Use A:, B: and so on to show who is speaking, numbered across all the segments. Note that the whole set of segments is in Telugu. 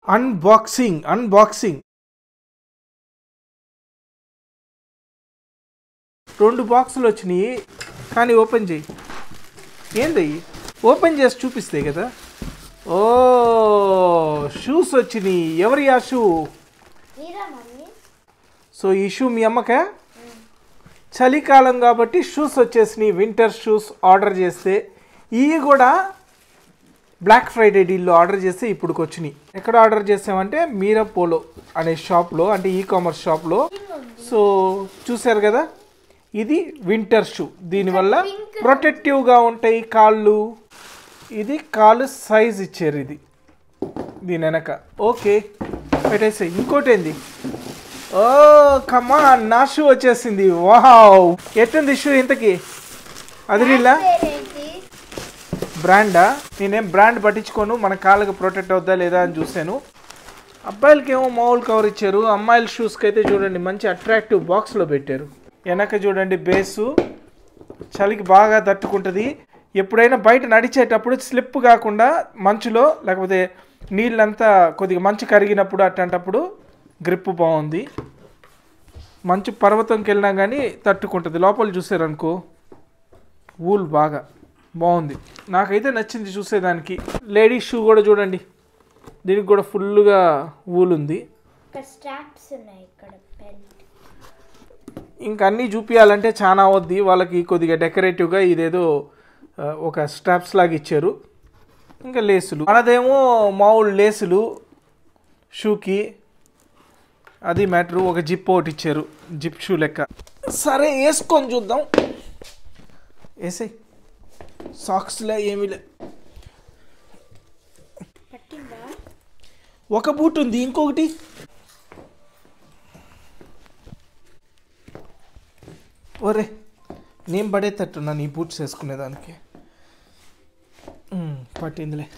A: అన్బాక్సింగ్ అన్బాక్సింగ్ రెండు బాక్సులు వచ్చినాయి కానీ ఓపెన్ చేయి ఏంది ఓపెన్ చేసి చూపిస్తే కదా ఓ షూస్ వచ్చినాయి ఎవరి ఆ షూ
B: మీరా మమ్మీ
A: సో ఈ షూ మీ అమ్మకా చలికాలం కాబట్టి షూస్ వచ్చేసినాయి వింటర్ షూస్ ఆర్డర్ చేస్తే ఇవి కూడా బ్లాక్ ఫ్రైడే డీల్లో ఆర్డర్ చేస్తే ఇప్పుడుకి వచ్చినాయి ఎక్కడ ఆర్డర్ చేసామంటే మీరా పోలో అనే షాప్లో అంటే ఈ కామర్స్ షాప్లో సో చూశారు కదా ఇది వింటర్ షూ దీనివల్ల ప్రొటెక్టివ్గా ఉంటాయి కాళ్ళు ఇది కాళ్ళు సైజ్ ఇచ్చారు ఇది దీని వెనక ఓకే పెట్టేసి ఇంకోటి ఏంది ఓ కమా నా షూ వచ్చేసింది వావ్ ఎట్టుంది షూ ఇంతకి అదిరిలా
B: పేరేంటి
A: బ్రాండా నేనేం బ్రాండ్ పట్టించుకోను మన కాళ్ళకి ప్రొటెక్ట్ అవుద్దా లేదా అని చూశాను అబ్బాయిలకి ఏమో మామూలు కవర్ ఇచ్చారు అమ్మాయిల షూస్కి అయితే చూడండి మంచి అట్రాక్టివ్ బాక్స్లో పెట్టారు వెనక చూడండి బేసు చలికి బాగా తట్టుకుంటుంది ఎప్పుడైనా బయట నడిచేటప్పుడు స్లిప్ కాకుండా మంచులో లేకపోతే నీళ్ళంతా కొద్దిగా మంచు కరిగినప్పుడు అట్లాంటప్పుడు గ్రిప్ బాగుంది మంచు పర్వతంకి వెళ్ళినా కానీ తట్టుకుంటుంది లోపల చూసారనుకో వూల్ బాగా బాగుంది నాకైతే నచ్చింది చూసేదానికి లేడీస్ షూ కూడా చూడండి దీనికి కూడా ఫుల్గా వూల్ ఉంది
B: ఇక్కడ స్ట్రాప్స్ ఉన్నాయి ఇక్కడ బెల్ట్
A: ఇంకా అన్నీ చూపించాలంటే చాలా అవుద్ది వాళ్ళకి కొద్దిగా డెకరేటివ్గా ఇదేదో ఆ, ఒక స్ట్రాప్స్ లాగా ఇచ్చారు ఇంకా లేసులు మనదేమో మామూలు లేసులు షూకి అది మ్యాటరు ఒక జిప్ ఒకటి ఇచ్చారు జిప్ షూ లెక్క సరే వేసుకొని చూద్దాం వేసాయి సాక్స్లే ఏమీ లే
B: పట్టిందా
A: ఒక బూట్ ఉంది ఇంకొకటి ఒరే నేను పడేటట్టున్నా నీ బూట్స్ వేసుకునేదానికి ఉమ్, పట్టిందిలే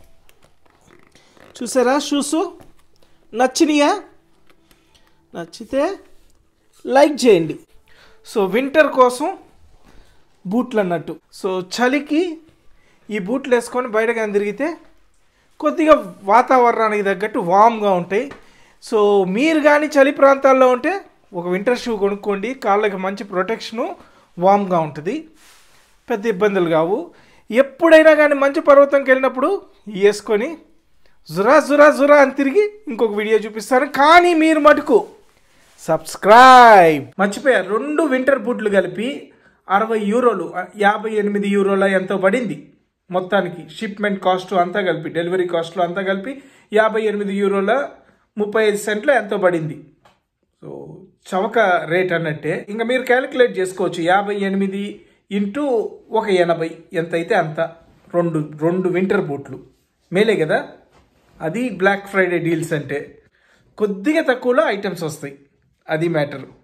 A: చూసారా షూస్ నచ్చినాయా నచ్చితే లైక్ చేయండి సో వింటర్ కోసం బూట్లు అన్నట్టు సో చలికి ఈ బూట్లు వేసుకొని బయటకు కానీ తిరిగితే కొద్దిగా వాతావరణానికి తగ్గట్టు వామ్గా ఉంటాయి సో మీరు కానీ చలి ప్రాంతాల్లో ఉంటే ఒక వింటర్ షూ కొనుక్కోండి కాళ్ళకి మంచి ప్రొటెక్షను వామ్గా ఉంటుంది పెద్ద ఇబ్బందులు కావు ఎప్పుడైనా కానీ మంచి పర్వతంకి వెళ్ళినప్పుడు వేసుకొని జురా జురా జురా అని తిరిగి ఇంకొక వీడియో చూపిస్తాను కానీ మీరు మటుకు సబ్స్క్రైబ్ మర్చిపోయా రెండు వింటర్ బూట్లు కలిపి అరవై యూరోలు యాభై ఎనిమిది యూరోల ఎంతో పడింది మొత్తానికి షిప్మెంట్ కాస్ట్ అంతా కలిపి డెలివరీ కాస్ట్లు అంతా కలిపి యాభై ఎనిమిది యూరోల ముప్పై ఐదు సెంట్ల ఎంతో పడింది సో చవక రేట్ అన్నట్టే ఇంకా మీరు క్యాలిక్యులేట్ చేసుకోవచ్చు యాభై ఎనిమిది ఇంటూ ఒక ఎనభై ఎంత అయితే అంత రెండు రెండు వింటర్ బూట్లు మేలే కదా అది బ్లాక్ ఫ్రైడే డీల్స్ అంటే కొద్దిగా తక్కువలో ఐటమ్స్ వస్తాయి అది మ్యాటర్